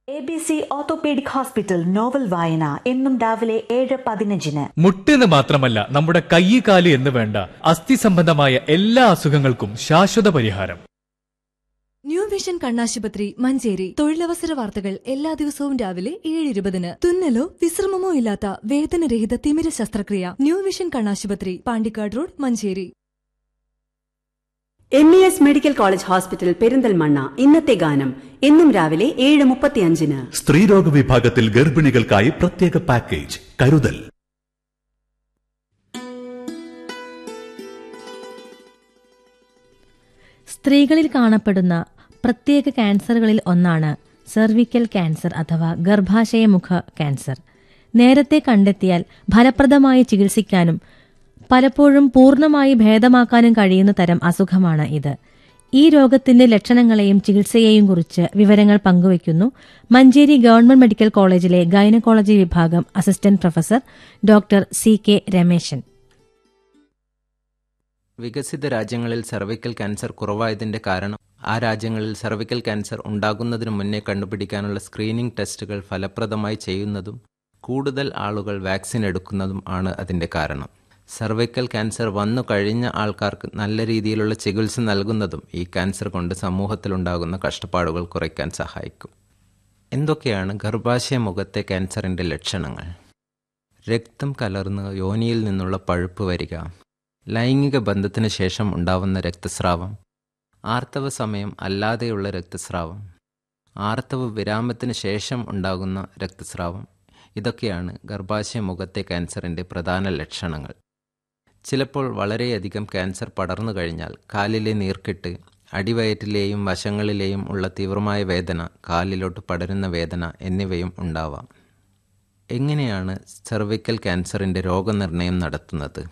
A B C orthopaedic hospital novel വായന എന്നും രാവിലെ ഏഴ് പതിനഞ്ചിന് മുട്ടെന്ന് മാത്രമല്ല നമ്മുടെ കൈ കാല് എന്ന് വേണ്ട അസ്ഥി സംബന്ധമായ എല്ലാ അസുഖങ്ങൾക്കും ശാശ്വത പരിഹാരം ന്യൂ വിഷൻ കണ്ണാശുപത്രി മഞ്ചേരി തൊഴിലവസര വാർത്തകൾ എല്ലാ ദിവസവും രാവിലെ ഏഴ് ഇരുപതിന് തുന്നലോ വിശ്രമമോ ഇല്ലാത്ത വേദനരഹിത തിമിര ശസ്ത്രക്രിയ ന്യൂ വിഷൻ കണ്ണാശുപത്രി Pandikkad road Manjeri M E S medical college hospital Perinthalmanna ഇന്നത്തെ ഗാനം എന്നും രാവിലെ ഏഴ് മുപ്പത്തിയഞ്ചിന് സ്ത്രീരോഗ വിഭാഗത്തിൽ ഗർഭിണികൾക്കായി പ്രത്യേക പാക്കേജ് കരുതൽ സ്ത്രീകളിൽ കാണപ്പെടുന്ന പ്രത്യേക ക്യാൻസറുകളിൽ ഒന്നാണ് സെർവിക്കൽ ക്യാൻസർ അഥവാ ഗർഭാശയമുഖ ക്യാൻസർ നേരത്തെ കണ്ടെത്തിയാൽ ഫലപ്രദമായി ചികിത്സിക്കാനും പലപ്പോഴും പൂർണ്ണമായി ഭേദമാക്കാനും കഴിയുന്ന തരം അസുഖമാണ് ഇത് ഈ രോഗത്തിന്റെ ലക്ഷണങ്ങളെയും ചികിത്സയെയും കുറിച്ച് വിവരങ്ങൾ പങ്കുവയ്ക്കുന്നു മഞ്ചേരി ഗവൺമെന്റ് മെഡിക്കൽ കോളേജിലെ ഗൈനക്കോളജി വിഭാഗം assistant professor doctor C K Rameshan വികസിത രാജ്യങ്ങളിൽ സർവിക്കൽ ക്യാൻസർ കുറവായതിന്റെ കാരണം ആ രാജ്യങ്ങളിൽ സർവിക്കൽ ക്യാൻസർ ഉണ്ടാകുന്നതിന് മുന്നേ കണ്ടുപിടിക്കാനുള്ള സ്ക്രീനിംഗ് ടെസ്റ്റുകൾ ഫലപ്രദമായി ചെയ്യുന്നതും കൂടുതൽ ആളുകൾ വാക്സിൻ എടുക്കുന്നതും ആണ് അതിന്റെ കാരണം സർവൈക്കൽ ക്യാൻസർ വന്നു കഴിഞ്ഞ ആൾക്കാർക്ക് നല്ല രീതിയിലുള്ള ചികിത്സ നൽകുന്നതും ഈ ക്യാൻസർ കൊണ്ട് സമൂഹത്തിലുണ്ടാകുന്ന കഷ്ടപ്പാടുകൾ കുറയ്ക്കാൻ സഹായിക്കും എന്തൊക്കെയാണ് ഗർഭാശയ മുഖത്തെ ക്യാൻസറിന്റെ ലക്ഷണങ്ങൾ രക്തം കലർന്ന് യോനിയിൽ നിന്നുള്ള പഴുപ്പ് വരിക ലൈംഗിക ബന്ധത്തിന് ശേഷം ഉണ്ടാവുന്ന രക്തസ്രാവം ആർത്തവ സമയം അല്ലാതെയുള്ള രക്തസ്രാവം ആർത്തവ വിരാമത്തിന് ശേഷം ഉണ്ടാകുന്ന രക്തസ്രാവം ഇതൊക്കെയാണ് ഗർഭാശയ മുഖത്തെ ക്യാൻസറിൻ്റെ പ്രധാന ലക്ഷണങ്ങൾ ചിലപ്പോൾ വളരെയധികം ക്യാൻസർ പടർന്നു കഴിഞ്ഞാൽ കാലിലെ നീർക്കെട്ട് അടിവയറ്റിലെയും വശങ്ങളിലെയും ഉള്ള തീവ്രമായ വേദന കാലിലോട്ട് പടരുന്ന വേദന എന്നിവയും ഉണ്ടാവാം എങ്ങനെയാണ് സെർവിക്കൽ ക്യാൻസറിൻ്റെ രോഗനിർണയം നടത്തുന്നത്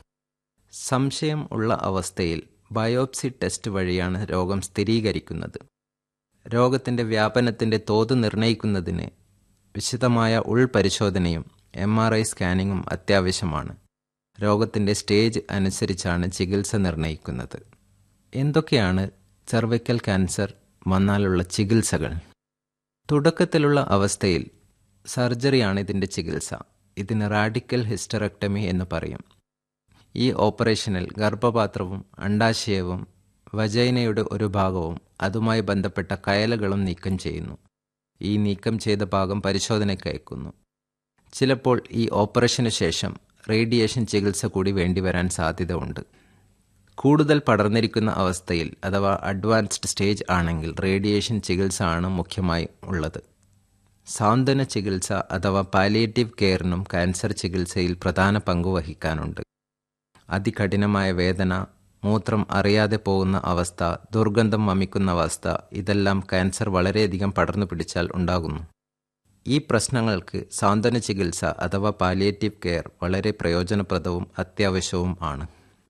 സംശയം ഉള്ള അവസ്ഥയിൽ ബയോപ്സി ടെസ്റ്റ് വഴിയാണ് രോഗം സ്ഥിരീകരിക്കുന്നത് രോഗത്തിൻ്റെ വ്യാപനത്തിൻ്റെ തോത് നിർണ്ണയിക്കുന്നതിന് വിശദമായ ഉൾപരിശോധനയും എം ആർ ഐ സ്കാനിങ്ങും അത്യാവശ്യമാണ് രോഗത്തിൻ്റെ സ്റ്റേജ് അനുസരിച്ചാണ് ചികിത്സ നിർണ്ണയിക്കുന്നത് എന്തൊക്കെയാണ് സെർവിക്കൽ ക്യാൻസർ വന്നാലുള്ള ചികിത്സകൾ തുടക്കത്തിലുള്ള അവസ്ഥയിൽ സർജറിയാണ് ഇതിൻ്റെ ചികിത്സ ഇതിന് റാഡിക്കൽ ഹിസ്റ്ററക്ടമി എന്ന് പറയും ഈ ഓപ്പറേഷനിൽ ഗർഭപാത്രവും അണ്ടാശയവും വജൈനയുടെ ഒരു ഭാഗവും അതുമായി ബന്ധപ്പെട്ട കയലുകളും നീക്കം ചെയ്യുന്നു ഈ നീക്കം ചെയ്ത ഭാഗം പരിശോധനയ്ക്ക് അയക്കുന്നു ചിലപ്പോൾ ഈ ഓപ്പറേഷന് ശേഷം റേഡിയേഷൻ ചികിത്സ കൂടി വേണ്ടിവരാൻ സാധ്യത ഉണ്ട് കൂടുതൽ പടർന്നിരിക്കുന്ന അവസ്ഥയിൽ അഥവാ അഡ്വാൻസ്ഡ് സ്റ്റേജ് ആണെങ്കിൽ റേഡിയേഷൻ ചികിത്സ ആണ് മുഖ്യമായി ഉള്ളത് സാന്ത്വന ചികിത്സ അഥവാ പാലിയേറ്റീവ് കെയറിനും ക്യാൻസർ ചികിത്സയിൽ പ്രധാന പങ്ക് വഹിക്കാനുണ്ട് അതികഠിനമായ വേദന മൂത്രം അറിയാതെ പോകുന്ന അവസ്ഥ ദുർഗന്ധം വമിക്കുന്ന അവസ്ഥ ഇതെല്ലാം ക്യാൻസർ വളരെയധികം പടർന്നു പിടിച്ചാൽ ഉണ്ടാകുന്നു ഈ പ്രശ്നങ്ങൾക്ക് സാന്ത്വന ചികിത്സ അഥവാ പാലിയേറ്റീവ് കെയർ വളരെ പ്രയോജനപ്രദവും അത്യാവശ്യവും ആണ്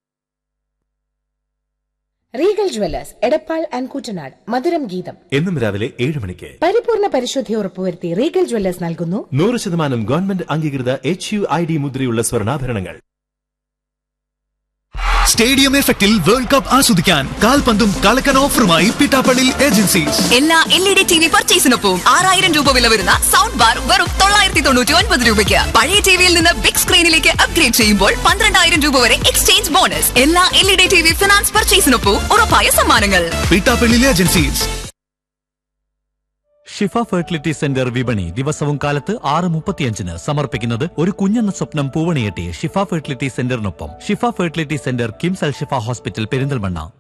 Regal Jewellers Edappal and Koottanad മധുരം ഗീതം എന്നും രാവിലെ ഏഴ് മണിക്ക് പരിപൂർണ പരിശുദ്ധി ഉറപ്പുവരുത്തി റീഗൽ ജ്വല്ലേഴ്സ് നൽകുന്നു നൂറ് ശതമാനം ഗവൺമെന്റ് അംഗീകൃത എച്ച് യു ഐ ഡി മുദ്രയുള്ള സ്വർണ്ണാഭരണങ്ങൾ സ്റ്റേഡിയം എഫക്റ്റിൽ വേൾഡ് കപ്പ് ആസ്വദിക്കാൻ കാൽപന്തും കളക്കൻ ഓഫറുമായി പിട്ടാപ്പള്ളി ഏജൻസീസ് എല്ലാ L E D T V പർച്ചേസിനൊപ്പം ആറായിരം രൂപ വില വരുന്ന സൗണ്ട് ബാർ വെറും തൊള്ളായിരത്തി തൊണ്ണൂറ്റി ഒൻപത് രൂപയ്ക്ക് പഴയ ടിവിയിൽ നിന്ന് ബിഗ് സ്ക്രീനിലേക്ക് അപ്ഗ്രേഡ് ചെയ്യുമ്പോൾ പന്ത്രണ്ടായിരം രൂപ വരെ എക്സ്ചേഞ്ച് ബോണസ് എല്ലാ L E D T V finance പർച്ചേസിനൊപ്പം ഉറപ്പായ സമ്മാനങ്ങൾ Pittappally agencies Shifa fertility centre വിപണി ദിവസവും കാലത്ത് ആറ് മുപ്പത്തിയഞ്ചിന് സമർപ്പിക്കുന്നത് ഒരു കുഞ്ഞെന്ന സ്വപ്നം പൂവണിയെട്ടി ഷിഫ ഫെർട്ടിലിറ്റി സെന്ററിനൊപ്പം Shifa fertility centre KIMS Al Shifa hospital Perinthalmanna